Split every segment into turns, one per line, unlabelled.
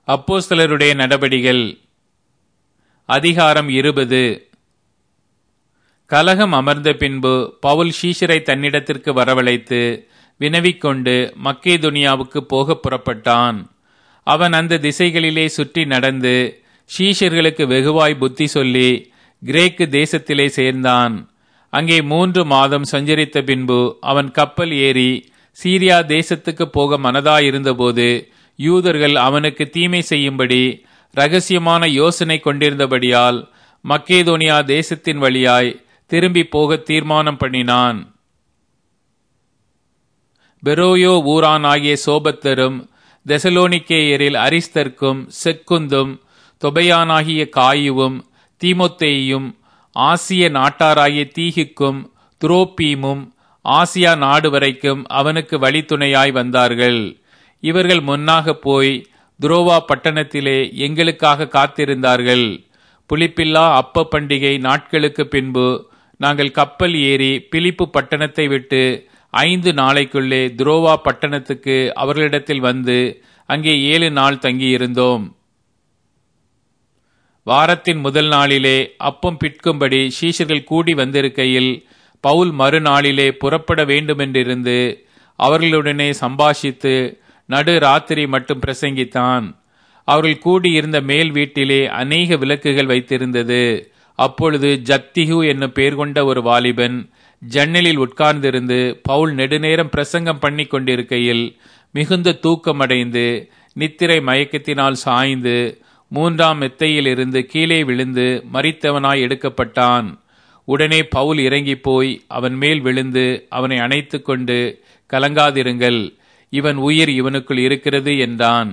அப்போஸ்தலருடைய நடபடிகள் அதிகாரம் இருபது கலகம் அமர்ந்த பின்பு பவுல் ஷீஷரை தன்னிடத்திற்கு வரவழைத்து வினவிக்கொண்டு மக்கேதுனியாவுக்கு போக புறப்பட்டான் அவன் அந்த திசைகளிலே சுற்றி நடந்து ஷீஷர்களுக்கு வெகுவாய் புத்தி சொல்லி கிரேக்கு தேசத்திலே சேர்ந்தான் அங்கே மூன்று மாதம் சஞ்சரித்த பின்பு அவன் கப்பல் ஏறி சீரியா தேசத்துக்கு போக மனதாயிருந்தபோது யூதர்கள் அவனுக்கு தீமை செய்யும்படி ரகசியமான யோசனை கொண்டிருந்தபடியால் மக்கேதோனியா தேசத்தின் வழியாய் திரும்பி போக தீர்மானம் பண்ணினான் பெரோயோ ஊரான் ஆகிய சோபத்தரும் தெசலோனிக்கேயரில் அரிஸ்தர்க்கும் செக்குந்தும் தொபையானாகிய காயுவும் தீமொத்தேயும் ஆசிய நாட்டாராகிய தீகிக்கும் துரோப்பீமும் ஆசியா நாடு வரைக்கும் அவனுக்கு வழித்துணையாய் வந்தார்கள் இவர்கள் முன்னாக போய் துரோவா பட்டணத்திலே எங்களுக்காக காத்திருந்தார்கள் புளிப்பில்லா அப்ப பண்டிகை நாட்களுக்கு பின்பு நாங்கள் கப்பல் ஏறி பிலிப்பு பட்டணத்தை விட்டு ஐந்து நாளைக்குள்ளே துரோவா பட்டணத்துக்கு அவர்களிடத்தில் வந்து அங்கே ஏழு நாள் தங்கியிருந்தோம் வாரத்தின் முதல் நாளிலே அப்பம் பிற்கும்படி சீஷர்கள் கூடி வந்திருக்கையில் பவுல் மறுநாளிலே புறப்பட வேண்டுமென்றிருந்து அவர்களுடனே சம்பாஷித்து நடு ராத்திரி மட்டும் பிரசங்கித்தான் அவர்கள் கூடியிருந்த மேல் வீட்டிலே அநேக விளக்குகள் வைத்திருந்தது அப்பொழுது ஜத்திஹு என்னும் பேர் கொண்ட ஒரு வாலிபன் ஜன்னலில் உட்கார்ந்திருந்து பவுல் நெடுநேரம் பிரசங்கம் பண்ணி கொண்டிருக்கையில் மிகுந்த தூக்கமடைந்து நித்திரை மயக்கத்தினால் சாய்ந்து மூன்றாம் மெத்தையில் இருந்து கீழே விழுந்து மறித்தவனாய் எடுக்கப்பட்டான் உடனே பவுல் இறங்கி போய் அவன் மேல் விழுந்து அவனை அணைத்து கொண்டு கலங்காதிருங்கள் இவன் உயிர் இவனுக்குள் இருக்கிறது என்றான்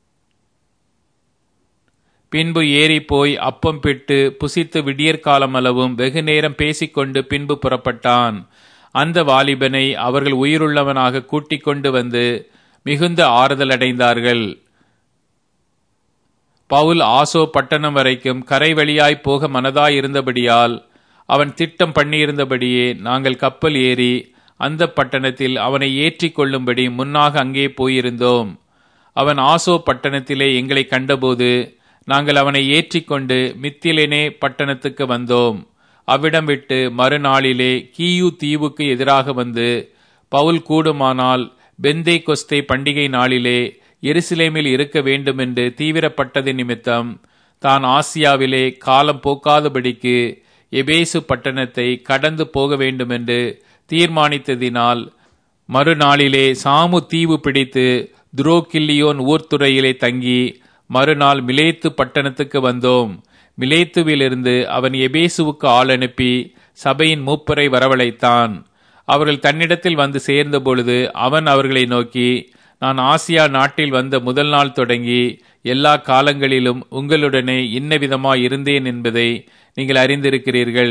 பின்பு ஏறி போய் அப்பம் பிட்டு புசித்து விடியற்காலம் அளவும் வெகு நேரம் பேசிக்கொண்டு பின்பு புறப்பட்டான் அந்த வாலிபனை அவர்கள் உயிருள்ளவனாக கூட்டிக் கொண்டு வந்து மிகுந்த ஆறுதல் அடைந்தார்கள் பவுல் ஆசோ பட்டணம் வரைக்கும் கரை வழியாய் போக மனதாயிருந்தபடியால் அவன் திட்டம் பண்ணியிருந்தபடியே நாங்கள் கப்பல் ஏறி அந்த பட்டணத்தில் அவனை ஏற்றி கொள்ளும்படி முன்னாக அங்கே போயிருந்தோம் அவன் ஆசோ பட்டணத்திலே எங்களை கண்டபோது நாங்கள் அவனை ஏற்றிக்கொண்டு மித்திலேனே பட்டணத்துக்கு வந்தோம் அவ்விடம் விட்டு மறுநாளிலே கீயு தீவுக்கு எதிராக வந்து பவுல் கூடுமானால் பெந்தே கொஸ்தே பண்டிகை நாளிலே எருசலேமில் இருக்க வேண்டுமென்று தீவிரப்பட்டது நிமித்தம் தான் ஆசியாவிலே காலம் போக்காதபடிக்கு எபேசு பட்டணத்தை கடந்து போக வேண்டுமென்று தீர்மானித்ததினால் மறுநாளிலே சாமு தீவு பிடித்து துரோகில்லியோன் ஊர்த்துறையிலே தங்கி மறுநாள் மிலேத்து பட்டணத்துக்கு வந்தோம் மிலேத்துவிலிருந்து அவன் எபேசுவுக்கு ஆள் அனுப்பி சபையின் மூப்பரை வரவழைத்தான் அவர்கள் தன்னிடத்தில் வந்து சேர்ந்த பொழுது அவன் அவர்களை நோக்கி நான் ஆசியா நாட்டில் வந்த முதல் நாள் தொடங்கி எல்லா காலங்களிலும் உங்களுடனே இன்ன விதமாய் இருந்தேன் என்பதை நீங்கள் அறிந்திருக்கிறீர்கள்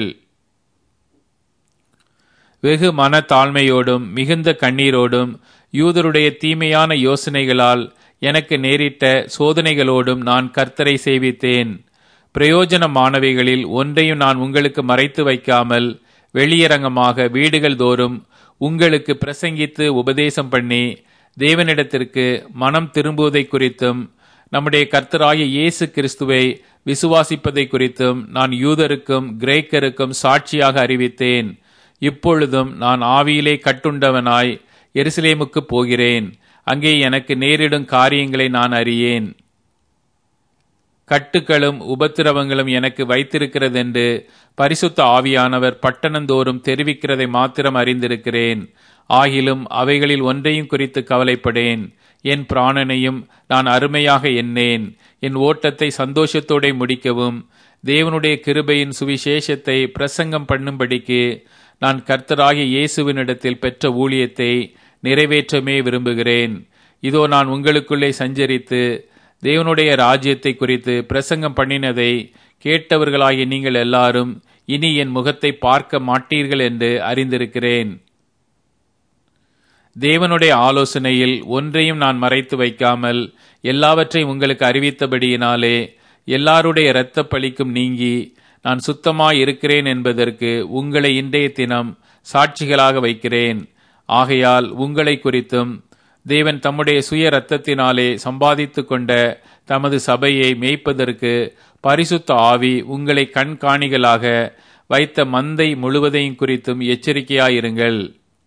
வெகு மன தாழ்மையோடும் மிகுந்த கண்ணீரோடும் யூதருடைய தீமையான யோசனைகளால் எனக்கு நேரிட்ட சோதனைகளோடும் நான் கர்த்தரை சேவித்தேன் பிரயோஜனமானவைகளில் ஒன்றையும் நான் உங்களுக்கு மறைத்து வைக்காமல் வெளியரங்கமாக வீடுகள் தோறும் உங்களுக்கு பிரசங்கித்து உபதேசம் பண்ணி தேவனிடத்திற்கு மனம் திரும்புவதை குறித்தும் நம்முடைய கர்த்தராகிய இயேசு கிறிஸ்துவை விசுவாசிப்பதை குறித்தும் நான் யூதருக்கும் கிரேக்கருக்கும் சாட்சியாக அறிவித்தேன் இப்பொழுதும் நான் ஆவியிலே கட்டுண்டவனாய் எருசலேமுக்கு போகிறேன் அங்கே எனக்கு நேரிடும் காரியங்களை நான் அறியேன் கட்டுகளும் உபத்திரவங்களும் எனக்கு வைத்திருக்கிறதென்று பரிசுத்த ஆவியானவர் பட்டணந்தோறும் தெரிவிக்கிறதை மாத்திரம் அறிந்திருக்கிறேன் ஆகிலும் அவைகளில் ஒன்றையும் குறித்து கவலைப்படேன் என் பிராணனையும் நான் அருமையாக எண்ணேன் என் ஓட்டத்தை சந்தோஷத்தோടെ முடிக்கவும் தேவனுடைய கிருபையின் சுவிசேஷத்தை பிரசங்கம் பண்ணும்படிக்கு நான் கர்த்தராகிய இயேசுவினிடத்தில் பெற்ற ஊழியத்தை நிறைவேற்றமே விரும்புகிறேன் இதோ நான் உங்களுக்குள்ளே சஞ்சரித்து தேவனுடைய ராஜ்யத்தை குறித்து பிரசங்கம் பண்ணினதை கேட்டவர்களாகிய நீங்கள் எல்லாரும் இனி என் முகத்தை பார்க்க மாட்டீர்கள் என்று அறிந்திருக்கிறேன் தேவனுடைய ஆலோசனையில் ஒன்றையும் நான் மறைத்து வைக்காமல் எல்லாவற்றையும் உங்களுக்கு அறிவித்தபடியினாலே எல்லாருடைய இரத்த பழிக்கும் நீங்கி நான் சுத்தமாய் இருக்கிறேன் என்பதற்கு உங்களை இன்றைய தினம் சாட்சிகளாக வைக்கிறேன் ஆகையால் உங்களை குறித்தும் தேவன் தம்முடைய சுய இரத்தத்தினாலே சம்பாதித்து கொண்ட தமது சபையை மேய்ப்பதற்கு பரிசுத்த ஆவி உங்களை கண்காணிகளாக வைத்த மந்தை முழுவதையும் குறித்தும் எச்சரிக்கையாயிருங்கள்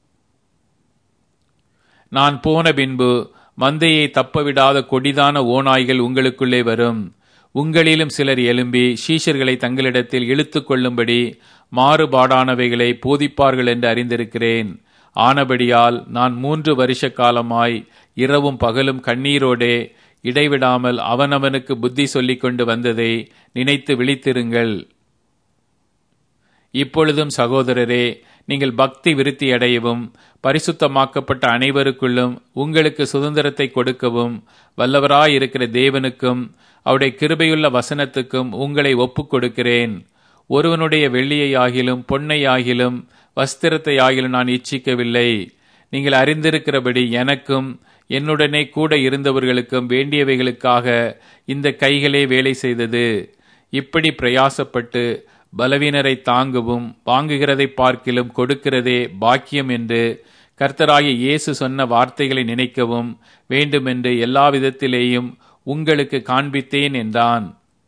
நான் போன பின்பு மந்தையை தப்பவிடாத கொடிதான ஓநாய்கள் உங்களுக்குள்ளே வரும் உங்களிலும் சிலர் எழும்பி சீஷர்களை தங்களிடத்தில் இழுத்து கொள்ளும்படி மாறுபாடானவைகளை போதிப்பார்கள் என்று அறிந்திருக்கிறேன் ஆனபடியால் நான் மூன்று வருஷ காலமாய் இரவும் பகலும் கண்ணீரோடே இடைவிடாமல் அவனவனுக்கு புத்தி சொல்லிக் கொண்டு வந்ததை நினைத்து விழித்திருங்கள் இப்பொழுதும் சகோதரரே நீங்கள் பக்தி விருத்தி அடையவும் பரிசுத்தமாக்கப்பட்ட அனைவருக்குள்ளும் உங்களுக்கு சுதந்திரத்தை கொடுக்கவும் வல்லவராயிருக்கிற தேவனுக்கும் அவருடைய கிருபையுள்ள வசனத்துக்கும் உங்களை ஒப்புக் கொடுக்கிறேன் ஒருவனுடைய வெள்ளியையாகிலும் பொன்னையாகிலும் வஸ்திரத்தை ஆகிலும் நான் இச்சிக்கவில்லை நீங்கள் அறிந்திருக்கிறபடி எனக்கும் என்னுடனே கூட இருந்தவர்களுக்கும் வேண்டியவைகளுக்காக இந்த கைகளே வேலை செய்தது இப்படி பிரயாசப்பட்டு பலவீனரை தாங்கவும் வாங்குகிறதை பார்க்கிலும் கொடுக்கிறதே பாக்கியம் என்று கர்த்தராகிய இயேசு சொன்ன வார்த்தைகளை நினைக்கவும் வேண்டுமென்று எல்லா விதத்திலேயும் உங்களுக்கு காண்பித்தேன் என்றான்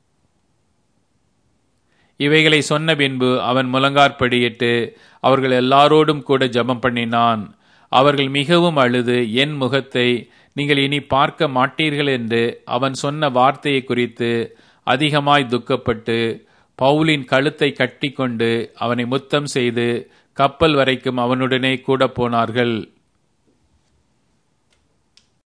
இவைகளை சொன்ன பின்பு அவன் முழங்காற்படியிட்டு அவர்கள் எல்லாரோடும் கூட ஜெபம் பண்ணினான் அவர்கள் மிகவும் அழுது என் முகத்தை நீங்கள் இனி பார்க்க மாட்டீர்கள் என்று அவன் சொன்ன வார்த்தையை குறித்து அதிகமாய் துக்கப்பட்டு பவுலின் கழுத்தை கட்டிக்கொண்டு அவனை முத்தம் செய்து கப்பல் வரைக்கும் அவனுடனே கூட போனார்கள்